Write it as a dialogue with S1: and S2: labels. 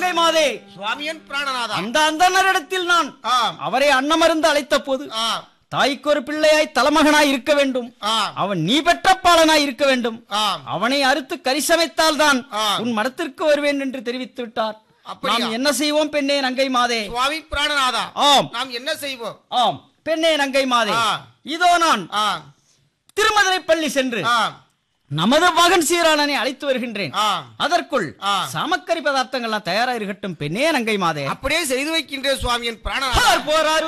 S1: நங்கை மாதே
S2: சுவாமியன் பிராணநாதா
S1: அந்த அந்தனரிடத்தில் நான்
S2: ஆம்
S1: அவரை அன்னமருந்து அழைத்த போது
S2: ஆம்
S1: தாய்க்கு ஒரு பிள்ளையாய் தலைமகனாய் இருக்க வேண்டும்
S2: ஆம்
S1: அவன் நீ பெற்ற பாலனாய் இருக்க வேண்டும்
S2: ஆம்
S1: அவனை அறுத்து கறி சமைத்தால் தான்
S2: ஆ.
S1: உன் மடத்திற்கு வருவேன் என்று தெரிவித்து விட்டார்
S2: அப்படியா?
S1: நாம் என்ன செய்வோம் பெண்ணே நங்கை மாதே
S2: சுவாமி பிராணநாதா
S1: ஆம்
S2: நாம் என்ன செய்வோம்
S1: ஆம் பெண்ணே நங்கை மாதே
S2: ஆ.
S1: இதோ நான்
S2: ஆம்
S1: திருமதுரை பள்ளி சென்று
S2: ஆம்
S1: நமது மகன் சீரானனை அழைத்து வருகின்றேன்
S2: ஆம்
S1: அதற்குள்
S2: ஆ.
S1: சாமக்கறி பதார்த்தங்கள்லாம் தயாரா இருக்கட்டும் பெண்ணே நங்கை மாதே
S2: அப்படியே செய்து வைக்கின்ற சுவாமியன் பிராணநாதா
S1: போராறு